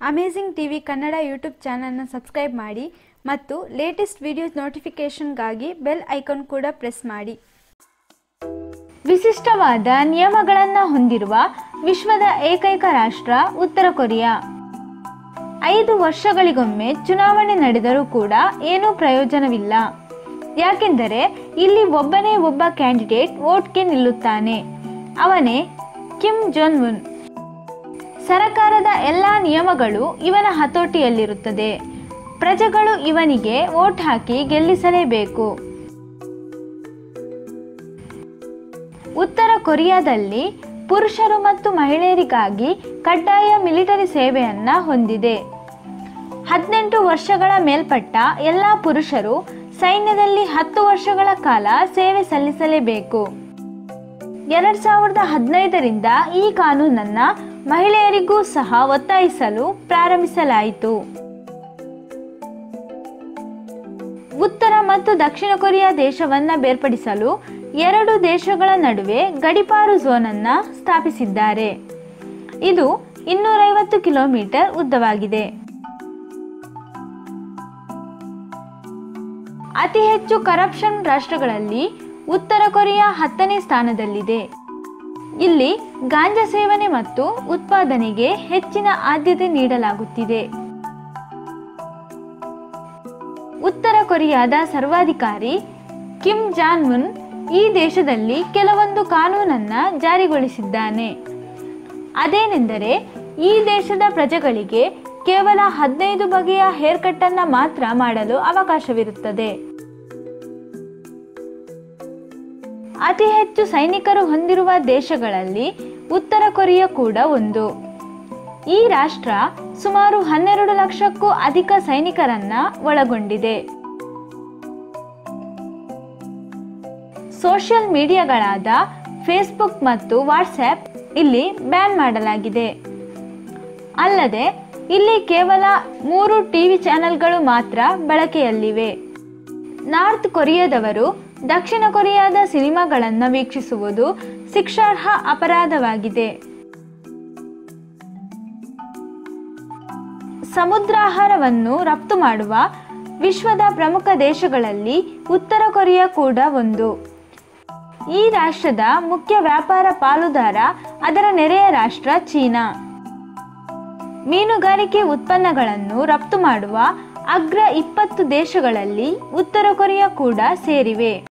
amazing TV Kannada YouTube ಚಾನಲ್ನ subscribe ಮಾಡಿ ಮತ್ತು ಲೇಟೆಸ್ಟ್ ವಿಡಿಯೋಸ್ ನೋಟಿಫಿಕೇಷನ್ಗಾಗಿ ಬೆಲ್ ಐಕಾನ್ ಕೂಡ ಪ್ರೆಸ್ ಮಾಡಿ ವಿಶಿಷ್ಟವಾದ ನಿಯಮಗಳನ್ನು ಹೊಂದಿರುವ ವಿಶ್ವದ ಏಕೈಕ ರಾಷ್ಟ್ರ ಉತ್ತರ ಕೊರಿಯಾ ಐದು ವರ್ಷಗಳಿಗೊಮ್ಮೆ ಚುನಾವಣೆ ನಡೆದರೂ ಕೂಡ ಏನೂ ಪ್ರಯೋಜನವಿಲ್ಲ ಯಾಕೆಂದರೆ ಇಲ್ಲಿ ಒಬ್ಬನೇ ಒಬ್ಬ ಕ್ಯಾಂಡಿಡೇಟ್ ವೋಟ್ಗೆ ನಿಲ್ಲುತ್ತಾನೆ ಅವನೇ ಕಿಮ್ ಜೊನ್ ಉನ್ ಸರಕಾರದ ಎಲ್ಲ ನಿಯಮಗಳು ಇವನ ಹತೋಟಿಯಲ್ಲಿರುತ್ತದೆ ಪ್ರಜೆಗಳು ಇವನಿಗೆ ವೋಟ್ ಹಾಕಿ ಗೆಲ್ಲಿಸಲೇಬೇಕು ಉತ್ತರ ಕೊರಿಯಾದಲ್ಲಿ ಪುರುಷರು ಮತ್ತು ಮಹಿಳೆಯರಿಗಾಗಿ ಕಡ್ಡಾಯ ಮಿಲಿಟರಿ ಸೇವೆಯನ್ನ ಹೊಂದಿದೆ ಹದಿನೆಂಟು ವರ್ಷಗಳ ಮೇಲ್ಪಟ್ಟ ಎಲ್ಲ ಪುರುಷರು ಸೈನ್ಯದಲ್ಲಿ ಹತ್ತು ವರ್ಷಗಳ ಕಾಲ ಸೇವೆ ಸಲ್ಲಿಸಲೇಬೇಕು ಎರಡ್ ಸಾವಿರದ ಹದಿನೈದರಿಂದ ಈ ಕಾನೂನನ್ನ ಮಹಿಳೆಯರಿಗೂ ಸಹ ಒತ್ತಾಯಿಸಲು ಪ್ರಾರಂಭಿಸಲಾಯಿತು ಉತ್ತರ ಮತ್ತು ದಕ್ಷಿಣ ಕೊರಿಯಾ ದೇಶವನ್ನ ಬೇರ್ಪಡಿಸಲು ಎರಡು ದೇಶಗಳ ನಡುವೆ ಗಡಿಪಾರು ಝೋನ್ ಅನ್ನ ಸ್ಥಾಪಿಸಿದ್ದಾರೆ ಇದು ಇನ್ನೂರೈವತ್ತು ಕಿಲೋಮೀಟರ್ ಉದ್ದವಾಗಿದೆ ಅತಿ ಹೆಚ್ಚು ಕರಪ್ಷನ್ ರಾಷ್ಟ್ರಗಳಲ್ಲಿ ಉತ್ತರ ಕೊರಿಯಾ ಹತ್ತನೇ ಸ್ಥಾನದಲ್ಲಿದೆ ಇಲ್ಲಿ ಗಾಂಜಾ ಸೇವನೆ ಮತ್ತು ಉತ್ಪಾದನೆಗೆ ಹೆಚ್ಚಿನ ಆದ್ಯತೆ ನೀಡಲಾಗುತ್ತಿದೆ ಉತ್ತರ ಕೊರಿಯಾದ ಸರ್ವಾಧಿಕಾರಿ ಕಿಮ್ ಜಾನ್ ಮುನ್ ಈ ದೇಶದಲ್ಲಿ ಕೆಲವೊಂದು ಕಾನೂನನ್ನ ಜಾರಿಗೊಳಿಸಿದ್ದಾನೆ ಅದೇನೆಂದರೆ ಈ ದೇಶದ ಪ್ರಜೆಗಳಿಗೆ ಕೇವಲ ಹದಿನೈದು ಬಗೆಯ ಹೇರ್ ಕಟ್ ಅನ್ನ ಮಾತ್ರ ಮಾಡಲು ಅವಕಾಶವಿರುತ್ತದೆ ಅತಿ ಹೆಚ್ಚು ಸೈನಿಕರು ಹೊಂದಿರುವ ದೇಶಗಳಲ್ಲಿ ಉತ್ತರ ಕೊರಿಯಾ ಕೂಡ ಒಂದು ಈ ರಾಷ್ಟ್ರ ಸುಮಾರು ಹನ್ನೆರಡು ಲಕ್ಷಕ್ಕೂ ಅಧಿಕ ಸೈನಿಕರನ್ನ ಒಳಗೊಂಡಿದೆ ಸೋಷಿಯಲ್ ಮೀಡಿಯಾಗಳಾದ ಫೇಸ್ಬುಕ್ ಮತ್ತು ವಾಟ್ಸ್ಆ್ಯಪ್ ಇಲ್ಲಿ ಬ್ಯಾನ್ ಮಾಡಲಾಗಿದೆ ಅಲ್ಲದೆ ಇಲ್ಲಿ ಕೇವಲ ಮೂರು ಟಿವಿ ಚಾನೆಲ್ಗಳು ಮಾತ್ರ ಬಳಕೆಯಲ್ಲಿವೆ ನಾರ್ತ್ ಕೊರಿಯಾದವರು ದಕ್ಷಿಣ ಕೊರಿಯಾದ ಸಿನಿಮಾಗಳನ್ನು ವೀಕ್ಷಿಸುವುದು ಶಿಕ್ಷಾರ್ಹ ಅಪರಾಧವಾಗಿದೆ ಸಮುದ್ರಾಹಾರವನ್ನು ರಫ್ತು ಮಾಡುವ ವಿಶ್ವದ ಪ್ರಮುಖ ದೇಶಗಳಲ್ಲಿ ಉತ್ತರ ಕೊರಿಯಾ ಕೂಡ ಒಂದು ಈ ರಾಷ್ಟ್ರದ ಮುಖ್ಯ ವ್ಯಾಪಾರ ಪಾಲುದಾರ ಅದರ ನೆರೆಯ ರಾಷ್ಟ್ರ ಚೀನಾ ಮೀನುಗಾರಿಕೆ ಉತ್ಪನ್ನಗಳನ್ನು ರಫ್ತು ಮಾಡುವ ಅಗ್ರ ಇಪ್ಪತ್ತು ದೇಶಗಳಲ್ಲಿ ಉತ್ತರ ಕೊರಿಯಾ ಕೂಡ ಸೇರಿವೆ